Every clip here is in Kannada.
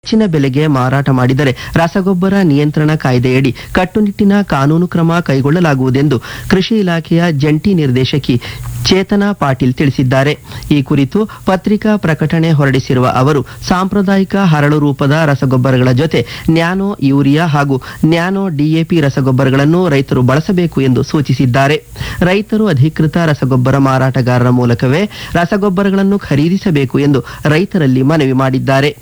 ಹೆಚ್ಚಿನ ಬೆಲೆಗೆ ಮಾರಾಟ ಮಾಡಿದರೆ ರಸಗೊಬ್ಬರ ನಿಯಂತ್ರಣ ಕಾಯ್ದೆಯಡಿ ಕಟ್ಟುನಿಟ್ಟಿನ ಕಾನೂನು ಕ್ರಮ ಕೈಗೊಳ್ಳಲಾಗುವುದೆಂದು ಕೃಷಿ ಇಲಾಖೆಯ ಜಂಟಿ ನಿರ್ದೇಶಕಿ ಚೇತನಾ ಪಾಟೀಲ್ ತಿಳಿಸಿದ್ದಾರೆ ಈ ಕುರಿತು ಪತ್ರಿಕಾ ಪ್ರಕಟಣೆ ಹೊರಡಿಸಿರುವ ಅವರು ಸಾಂಪ್ರದಾಯಿಕ ಹರಳು ರೂಪದ ರಸಗೊಬ್ಬರಗಳ ಜೊತೆ ನ್ಯಾನೋ ಯೂರಿಯಾ ಹಾಗೂ ನ್ಯಾನೋ ಡಿಎಪಿ ರಸಗೊಬ್ಬರಗಳನ್ನು ರೈತರು ಬಳಸಬೇಕು ಎಂದು ಸೂಚಿಸಿದ್ದಾರೆ ರೈತರು ಅಧಿಕೃತ ರಸಗೊಬ್ಬರ ಮಾರಾಟಗಾರರ ಮೂಲಕವೇ ರಸಗೊಬ್ಬರಗಳನ್ನು ಖರೀದಿಸಬೇಕು ಎಂದು ರೈತರಲ್ಲಿ ಮನವಿ ಮಾಡಿದ್ದಾರೆ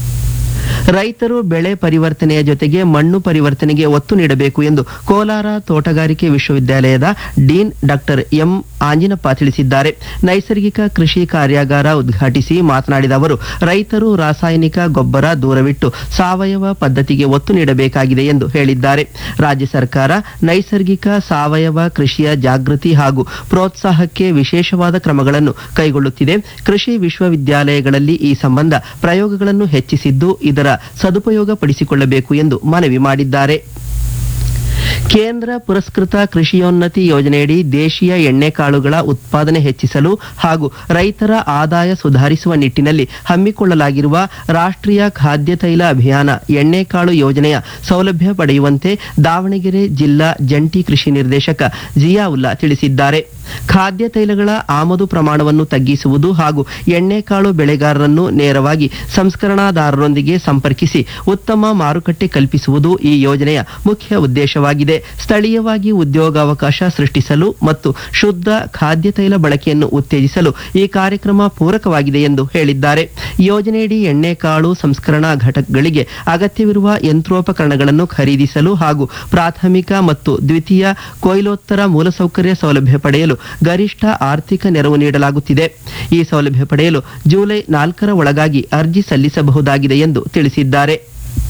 ರೈತರು ಬೆಳೆ ಪರಿವರ್ತನೆಯ ಜೊತೆಗೆ ಮಣ್ಣು ಪರಿವರ್ತನೆಗೆ ಒತ್ತು ನೀಡಬೇಕು ಎಂದು ಕೋಲಾರ ತೋಟಗಾರಿಕೆ ವಿಶ್ವವಿದ್ಯಾಲಯದ ಡೀನ್ ಡಾಕ್ಟರ್ ಎಂ ಆಂಜಿನಪ್ಪ ತಿಳಿಸಿದ್ದಾರೆ ನೈಸರ್ಗಿಕ ಕೃಷಿ ಕಾರ್ಯಾಗಾರ ಉದ್ಘಾಟಿಸಿ ಮಾತನಾಡಿದ ಅವರು ರೈತರು ರಾಸಾಯನಿಕ ಗೊಬ್ಬರ ದೂರವಿಟ್ಟು ಸಾವಯವ ಪದ್ಧತಿಗೆ ಒತ್ತು ನೀಡಬೇಕಾಗಿದೆ ಎಂದು ಹೇಳಿದ್ದಾರೆ ರಾಜ್ಯ ಸರ್ಕಾರ ನೈಸರ್ಗಿಕ ಸಾವಯವ ಕೃಷಿಯ ಜಾಗೃತಿ ಹಾಗೂ ಪ್ರೋತ್ಸಾಹಕ್ಕೆ ವಿಶೇಷವಾದ ಕ್ರಮಗಳನ್ನು ಕೈಗೊಳ್ಳುತ್ತಿದೆ ಕೃಷಿ ವಿಶ್ವವಿದ್ಯಾಲಯಗಳಲ್ಲಿ ಈ ಸಂಬಂಧ ಪ್ರಯೋಗಗಳನ್ನು ಹೆಚ್ಚಿಸಿದ್ದು ಇದರ ಸದುಪಯೋಗ ಪಡಿಸಿಕೊಳ್ಳಬೇಕು ಎಂದು ಮನವಿ ಮಾಡಿದ್ದಾರೆ ಕೇಂದ್ರ ಪುರಸ್ಕೃತ ಕೃಷಿಯೋನ್ನತಿ ಯೋಜನೆಯಡಿ ದೇಶೀಯ ಎಣ್ಣೆಕಾಳುಗಳ ಉತ್ಪಾದನೆ ಹೆಚ್ಚಿಸಲು ಹಾಗೂ ರೈತರ ಆದಾಯ ಸುಧಾರಿಸುವ ನಿಟ್ಟಿನಲ್ಲಿ ಹಮ್ಮಿಕೊಳ್ಳಲಾಗಿರುವ ರಾಷ್ಟ್ರೀಯ ಖಾದ್ಯ ತೈಲ ಅಭಿಯಾನ ಎಣ್ಣೆಕಾಳು ಯೋಜನೆಯ ಸೌಲಭ್ಯ ಪಡೆಯುವಂತೆ ದಾವಣಗೆರೆ ಜಿಲ್ಲಾ ಜಂಟಿ ಕೃಷಿ ನಿರ್ದೇಶಕ ಜಿಯಾವುಲ್ಲಾ ತಿಳಿಸಿದ್ದಾರೆ ಖಾದ್ಯ ತೈಲಗಳ ಆಮದು ಪ್ರಮಾಣವನ್ನು ತಗ್ಗಿಸುವುದು ಹಾಗೂ ಎಣ್ಣೆಕಾಳು ಬೆಳೆಗಾರರನ್ನು ನೇರವಾಗಿ ಸಂಸ್ಕರಣಾದಾರರೊಂದಿಗೆ ಸಂಪರ್ಕಿಸಿ ಉತ್ತಮ ಮಾರುಕಟ್ಟೆ ಕಲ್ಪಿಸುವುದು ಈ ಯೋಜನೆಯ ಮುಖ್ಯ ಉದ್ದೇಶವಾಗಿದೆ ಸ್ಥಳೀಯವಾಗಿ ಉದ್ಯೋಗಾವಕಾಶ ಸೃಷ್ಟಿಸಲು ಮತ್ತು ಶುದ್ಧ ಖಾದ್ಯ ತೈಲ ಬಳಕೆಯನ್ನು ಉತ್ತೇಜಿಸಲು ಈ ಕಾರ್ಯಕ್ರಮ ಪೂರಕವಾಗಿದೆ ಎಂದು ಹೇಳಿದ್ದಾರೆ ಯೋಜನೆಯಡಿ ಎಣ್ಣೆಕಾಳು ಸಂಸ್ಕರಣಾ ಘಟಕಗಳಿಗೆ ಅಗತ್ಯವಿರುವ ಯಂತ್ರೋಪಕರಣಗಳನ್ನು ಖರೀದಿಸಲು ಹಾಗೂ ಪ್ರಾಥಮಿಕ ಮತ್ತು ದ್ವಿತೀಯ ಕೊಯ್ಲೋತ್ತರ ಮೂಲಸೌಕರ್ಯ ಸೌಲಭ್ಯ ಪಡೆಯಲು ಗರಿಷ್ಠ ಆರ್ಥಿಕ ನೆರವು ನೀಡಲಾಗುತ್ತಿದೆ ಈ ಸೌಲಭ್ಯ ಪಡೆಯಲು ಜುಲೈ ನಾಲ್ಕರ ಒಳಗಾಗಿ ಅರ್ಜಿ ಸಲ್ಲಿಸಬಹುದಾಗಿದೆ ಎಂದು ತಿಳಿಸಿದ್ದಾರೆ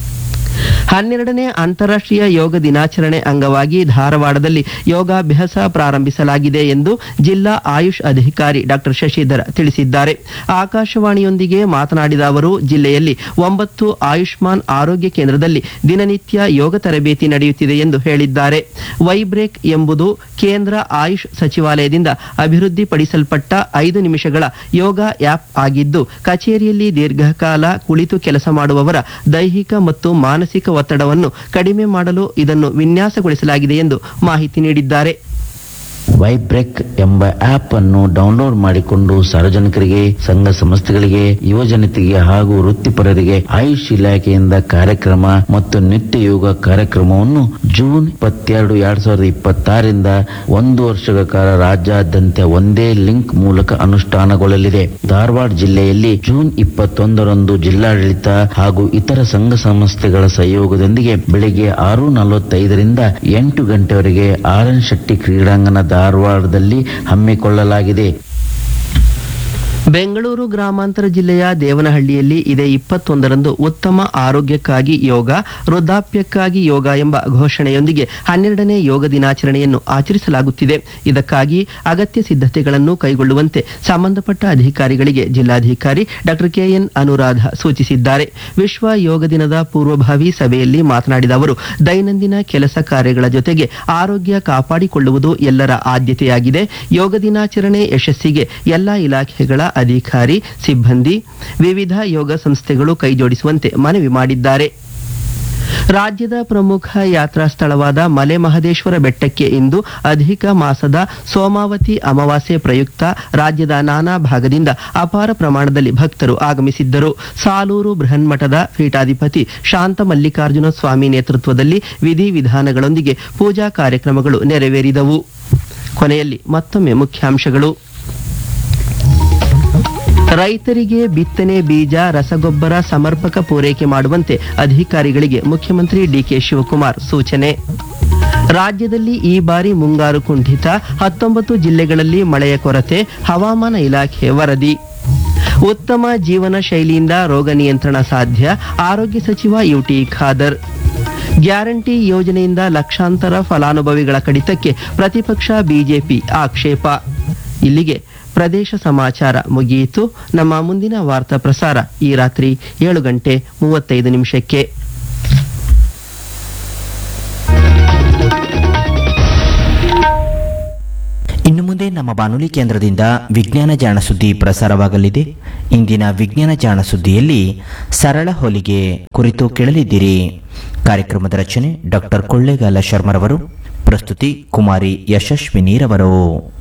ಹನ್ನೆರಡನೇ ಅಂತಾರಾಷ್ಟ್ರೀಯ ಯೋಗ ದಿನಾಚರಣೆ ಅಂಗವಾಗಿ ಧಾರವಾಡದಲ್ಲಿ ಯೋಗಾಭ್ಯಾಸ ಪ್ರಾರಂಭಿಸಲಾಗಿದೆ ಎಂದು ಜಿಲ್ಲಾ ಆಯುಷ್ ಅಧಿಕಾರಿ ಡಾಕ್ಟರ್ ಶಶಿಧರ್ ತಿಳಿಸಿದ್ದಾರೆ ಆಕಾಶವಾಣಿಯೊಂದಿಗೆ ಮಾತನಾಡಿದ ಅವರು ಜಿಲ್ಲೆಯಲ್ಲಿ ಒಂಬತ್ತು ಆಯುಷ್ಮಾನ್ ಆರೋಗ್ಯ ಕೇಂದ್ರದಲ್ಲಿ ದಿನನಿತ್ಯ ಯೋಗ ತರಬೇತಿ ನಡೆಯುತ್ತಿದೆ ಎಂದು ಹೇಳಿದ್ದಾರೆ ವೈಬ್ರೇಕ್ ಎಂಬುದು ಕೇಂದ್ರ ಆಯುಷ್ ಸಚಿವಾಲಯದಿಂದ ಅಭಿವೃದ್ಧಿಪಡಿಸಲ್ಪಟ್ಟ ಐದು ನಿಮಿಷಗಳ ಯೋಗ ಆ್ಯಪ್ ಆಗಿದ್ದು ಕಚೇರಿಯಲ್ಲಿ ದೀರ್ಘಕಾಲ ಕುಳಿತು ಕೆಲಸ ಮಾಡುವವರ ದೈಹಿಕ ಮತ್ತು ಮಾನಸಿಕ ಒತ್ತಡವನ್ನು ಕಡಿಮೆ ಮಾಡಲು ಇದನ್ನು ವಿನ್ಯಾಸಗೊಳಿಸಲಾಗಿದೆ ಎಂದು ಮಾಹಿತಿ ನೀಡಿದ್ದಾರೆ ವೈಬ್ರೆಕ್ ಎಂಬ ಆಪ್ ಅನ್ನು ಡೌನ್ಲೋಡ್ ಮಾಡಿಕೊಂಡು ಸಾರ್ವಜನಿಕರಿಗೆ ಸಂಘ ಸಂಸ್ಥೆಗಳಿಗೆ ಯುವಜನತೆಗೆ ಹಾಗೂ ವೃತ್ತಿಪರರಿಗೆ ಆಯುಷ್ ಇಲಾಖೆಯಿಂದ ಕಾರ್ಯಕ್ರಮ ಮತ್ತು ನಿತ್ಯ ಯೋಗ ಕಾರ್ಯಕ್ರಮವನ್ನು ಜೂನ್ ಇಪ್ಪತ್ತೆರಡು ಎರಡ್ ಸಾವಿರದ ಇಪ್ಪತ್ತಾರರಿಂದ ಒಂದು ವರ್ಷಗಳ ಕಾಲ ರಾಜ್ಯಾದ್ಯಂತ ಒಂದೇ ಲಿಂಕ್ ಮೂಲಕ ಅನುಷ್ಠಾನಗೊಳ್ಳಲಿದೆ ಧಾರವಾಡ ಜಿಲ್ಲೆಯಲ್ಲಿ ಜೂನ್ ಇಪ್ಪತ್ತೊಂದರಂದು ಜಿಲ್ಲಾಡಳಿತ ಹಾಗೂ ಇತರ ಸಂಘ ಸಂಸ್ಥೆಗಳ ಸಹಯೋಗದೊಂದಿಗೆ ಬೆಳಿಗ್ಗೆ ಆರು ನಲವತ್ತೈದರಿಂದ ಎಂಟು ಗಂಟೆವರೆಗೆ ಆರ್ ಎನ್ ಶೆಟ್ಟಿ ಕ್ರೀಡಾಂಗಣ ಧಾರವಾಡದಲ್ಲಿ ಹಮ್ಮಿಕೊಳ್ಳಲಾಗಿದೆ ಬೆಂಗಳೂರು ಗ್ರಾಮಾಂತರ ಜಿಲ್ಲೆಯ ದೇವನಹಳ್ಳಿಯಲ್ಲಿ ಇದೇ ಇಪ್ಪತ್ತೊಂದರಂದು ಉತ್ತಮ ಆರೋಗ್ಯಕ್ಕಾಗಿ ಯೋಗ ವೃದ್ಧಾಪ್ಯಕ್ಕಾಗಿ ಯೋಗ ಎಂಬ ಘೋಷಣೆಯೊಂದಿಗೆ ಹನ್ನೆರಡನೇ ಯೋಗ ದಿನಾಚರಣೆಯನ್ನು ಆಚರಿಸಲಾಗುತ್ತಿದೆ ಇದಕ್ಕಾಗಿ ಅಗತ್ಯ ಸಿದ್ಧತೆಗಳನ್ನು ಕೈಗೊಳ್ಳುವಂತೆ ಸಂಬಂಧಪಟ್ಟ ಅಧಿಕಾರಿಗಳಿಗೆ ಜಿಲ್ಲಾಧಿಕಾರಿ ಡಾಕ್ಟರ್ ಕೆಎನ್ ಅನುರಾಧ ಸೂಚಿಸಿದ್ದಾರೆ ವಿಶ್ವ ಯೋಗ ದಿನದ ಪೂರ್ವಭಾವಿ ಸಭೆಯಲ್ಲಿ ಮಾತನಾಡಿದ ಅವರು ದೈನಂದಿನ ಕೆಲಸ ಕಾರ್ಯಗಳ ಜೊತೆಗೆ ಆರೋಗ್ಯ ಕಾಪಾಡಿಕೊಳ್ಳುವುದು ಎಲ್ಲರ ಆದ್ಯತೆಯಾಗಿದೆ ಯೋಗ ದಿನಾಚರಣೆ ಯಶಸ್ಸಿಗೆ ಎಲ್ಲಾ ಇಲಾಖೆಗಳ ಅಧಿಕಾರಿ ಸಿಬ್ಬಂದಿ ವಿವಿಧ ಯೋಗ ಸಂಸ್ಥೆಗಳು ಕೈಜೋಡಿಸುವಂತೆ ಮನವಿ ಮಾಡಿದ್ದಾರೆ ರಾಜ್ಯದ ಪ್ರಮುಖ ಯಾತ್ರಾ ಸ್ಥಳವಾದ ಮಲೆ ಮಹದೇಶ್ವರ ಬೆಟ್ಟಕ್ಕೆ ಇಂದು ಅಧಿಕ ಮಾಸದ ಸೋಮಾವತಿ ಅಮಾವಾಸ್ಯೆ ಪ್ರಯುಕ್ತ ರಾಜ್ಯದ ನಾನಾ ಭಾಗದಿಂದ ಅಪಾರ ಪ್ರಮಾಣದಲ್ಲಿ ಭಕ್ತರು ಆಗಮಿಸಿದ್ದರು ಸಾಲೂರು ಬೃಹನ್ಮಠದ ಪೀಠಾಧಿಪತಿ ಶಾಂತ ಮಲ್ಲಿಕಾರ್ಜುನ ಸ್ವಾಮಿ ನೇತೃತ್ವದಲ್ಲಿ ವಿಧಿವಿಧಾನಗಳೊಂದಿಗೆ ಪೂಜಾ ಕಾರ್ಯಕ್ರಮಗಳು ನೆರವೇರಿದವು ಕೊನೆಯಲ್ಲಿ ಮತ್ತೊಮ್ಮೆ ಮುಖ್ಯಾಂಶಗಳು ರೈತರಿಗೆ ಬಿತ್ತನೆ ಬೀಜ ರಸಗೊಬ್ಬರ ಸಮರ್ಪಕ ಪೂರೈಕೆ ಮಾಡುವಂತೆ ಅಧಿಕಾರಿಗಳಿಗೆ ಮುಖ್ಯಮಂತ್ರಿ ಡಿಕೆ ಶಿವಕುಮಾರ್ ಸೂಚನೆ ರಾಜ್ಯದಲ್ಲಿ ಈ ಬಾರಿ ಮುಂಗಾರು ಕುಂಠಿತ ಹತ್ತೊಂಬತ್ತು ಜಿಲ್ಲೆಗಳಲ್ಲಿ ಮಳೆಯ ಕೊರತೆ ಹವಾಮಾನ ಇಲಾಖೆ ವರದಿ ಉತ್ತಮ ಜೀವನ ಶೈಲಿಯಿಂದ ರೋಗ ನಿಯಂತ್ರಣ ಸಾಧ್ಯ ಆರೋಗ್ಯ ಸಚಿವ ಯುಟಿ ಖಾದರ್ ಗ್ಯಾರಂಟಿ ಯೋಜನೆಯಿಂದ ಲಕ್ಷಾಂತರ ಫಲಾನುಭವಿಗಳ ಕಡಿತಕ್ಕೆ ಪ್ರತಿಪಕ್ಷ ಬಿಜೆಪಿ ಆಕ್ಷೇಪ ಇಲ್ಲಿಗೆ ಪ್ರದೇಶ ಸಮಾಚಾರ ಮುಗಿಯಿತು ನಮ್ಮ ಮುಂದಿನ ವಾರ್ತಾ ಪ್ರಸಾರ ಈ ರಾತ್ರಿ ಏಳು ಗಂಟೆ ಮೂವತ್ತೈದು ನಿಮಿಷಕ್ಕೆ ಇನ್ನು ಮುಂದೆ ನಮ್ಮ ಬಾನುಲಿ ಕೇಂದ್ರದಿಂದ ವಿಜ್ಞಾನ ಜಾಣ ಸುದ್ದಿ ಪ್ರಸಾರವಾಗಲಿದೆ ಇಂದಿನ ವಿಜ್ಞಾನ ಜಾಣ ಸುದ್ದಿಯಲ್ಲಿ ಸರಳ ಹೋಲಿಗೆ ಕುರಿತು ಕೇಳಲಿದ್ದೀರಿ ಕಾರ್ಯಕ್ರಮದ ರಚನೆ ಡಾಕ್ಟರ್ ಕೊಳ್ಳೇಗಾಲ ಶರ್ಮರವರು ಪ್ರಸ್ತುತಿ ಕುಮಾರಿ ಯಶಸ್ವಿನಿರವರು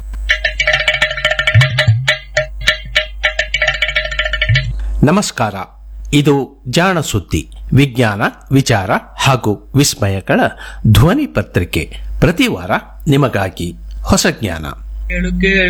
ನಮಸ್ಕಾರ ಇದು ಜಾಣ ಸುದ್ದಿ ವಿಜ್ಞಾನ ವಿಚಾರ ಹಾಗೂ ವಿಸ್ಮಯಗಳ ಧ್ವನಿ ಪತ್ರಿಕೆ ಪ್ರತಿ ವಾರ ನಿಮಗಾಗಿ ಹೊಸ ಜ್ಞಾನ